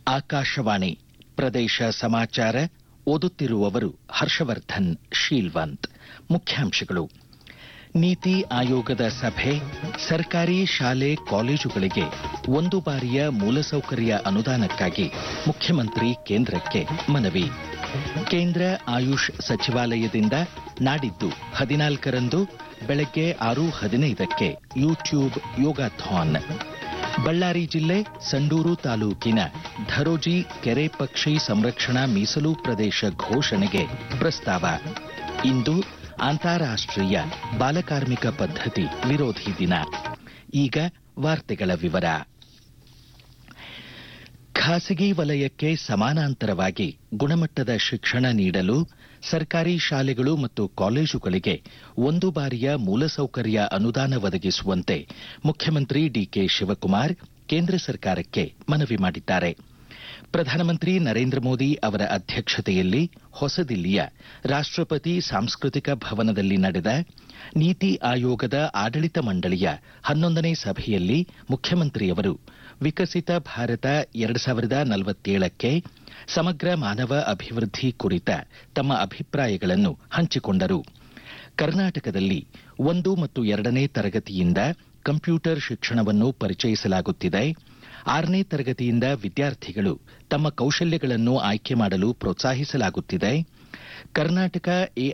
ಆಕಾಶವಾಣಿ ಪ್ರದೇಶ ಸಮಾಚಾರ ಓದುತ್ತಿರುವವರು ಹರ್ಷವರ್ಧನ್ ಶೀಲ್ವಂತ್ ಮುಖ್ಯಾಂಶಗಳು ನೀತಿ ಆಯೋಗದ ಸಭೆ ಸರ್ಕಾರಿ ಶಾಲೆ ಕಾಲೇಜುಗಳಿಗೆ ಒಂದು ಬಾರಿಯ ಮೂಲಸೌಕರ್ಯ ಅನುದಾನಕ್ಕಾಗಿ ಮುಖ್ಯಮಂತ್ರಿ ಕೇಂದ್ರಕ್ಕೆ ಮನವಿ ಕೇಂದ್ರ ಆಯುಷ್ ಸಚಿವಾಲಯದಿಂದ ನಾಡಿದ್ದು ಹದಿನಾಲ್ಕರಂದು ಬೆಳಗ್ಗೆ ಆರು ಹದಿನೈದಕ್ಕೆ ಯೂಟ್ಯೂಬ್ ಯೋಗಾಥಾನ್ ಬಳ್ಳಾರಿ ಜಿಲ್ಲೆ ಸಂಡೂರು ತಾಲೂಕಿನ ಧರೋಜಿ ಕೆರೆ ಪಕ್ಷಿ ಸಂರಕ್ಷಣಾ ಮೀಸಲು ಪ್ರದೇಶ ಘೋಷಣೆಗೆ ಪ್ರಸ್ತಾವ ಇಂದು ಅಂತಾರಾಷ್ಟ್ರೀಯ ಬಾಲಕಾರ್ಮಿಕ ಪದ್ಧತಿ ವಿರೋಧಿ ದಿನ ಈಗ ವಾರ್ತೆಗಳ ವಿವರ ಖಾಸಗಿ ವಲಯಕ್ಕೆ ಸಮಾನಾಂತರವಾಗಿ ಗುಣಮಟ್ಟದ ಶಿಕ್ಷಣ ನೀಡಲು ಸರ್ಕಾರಿ ಶಾಲೆಗಳು ಮತ್ತು ಕಾಲೇಜುಗಳಿಗೆ ಒಂದು ಬಾರಿಯ ಮೂಲಸೌಕರ್ಯ ಅನುದಾನ ಒದಗಿಸುವಂತೆ ಮುಖ್ಯಮಂತ್ರಿ ಡಿಕೆ ಶಿವಕುಮಾರ್ ಕೇಂದ್ರ ಸರ್ಕಾರಕ್ಕೆ ಮನವಿ ಮಾಡಿದ್ದಾರೆ ಪ್ರಧಾನಮಂತ್ರಿ ನರೇಂದ್ರ ಮೋದಿ ಅವರ ಅಧ್ಯಕ್ಷತೆಯಲ್ಲಿ ಹೊಸದಿಲ್ಲಿಯ ರಾಷ್ಟಪತಿ ಸಾಂಸ್ಕೃತಿಕ ಭವನದಲ್ಲಿ ನಡೆದ ನೀತಿ ಆಯೋಗದ ಆಡಳಿತ ಮಂಡಳಿಯ ಹನ್ನೊಂದನೇ ಸಭೆಯಲ್ಲಿ ಮುಖ್ಯಮಂತ್ರಿಯವರು ವಿಕಸಿತ ಭಾರತ ಎರಡು ಸಾವಿರದ ನಲವತ್ತೇಳಕ್ಕೆ ಸಮಗ್ರ ಮಾನವ ಅಭಿವೃದ್ಧಿ ಕುರಿತ ತಮ್ಮ ಅಭಿಪ್ರಾಯಗಳನ್ನು ಹಂಚಿಕೊಂಡರು ಕರ್ನಾಟಕದಲ್ಲಿ ಒಂದು ಮತ್ತು ಎರಡನೇ ತರಗತಿಯಿಂದ ಕಂಪ್ಯೂಟರ್ ಶಿಕ್ಷಣವನ್ನು ಪರಿಚಯಿಸಲಾಗುತ್ತಿದೆ ಆರನೇ ತರಗತಿಯಿಂದ ವಿದ್ಯಾರ್ಥಿಗಳು ತಮ್ಮ ಕೌಶಲ್ಯಗಳನ್ನು ಆಯ್ಕೆ ಮಾಡಲು ಪ್ರೋತ್ಸಾಹಿಸಲಾಗುತ್ತಿದೆ ಕರ್ನಾಟಕ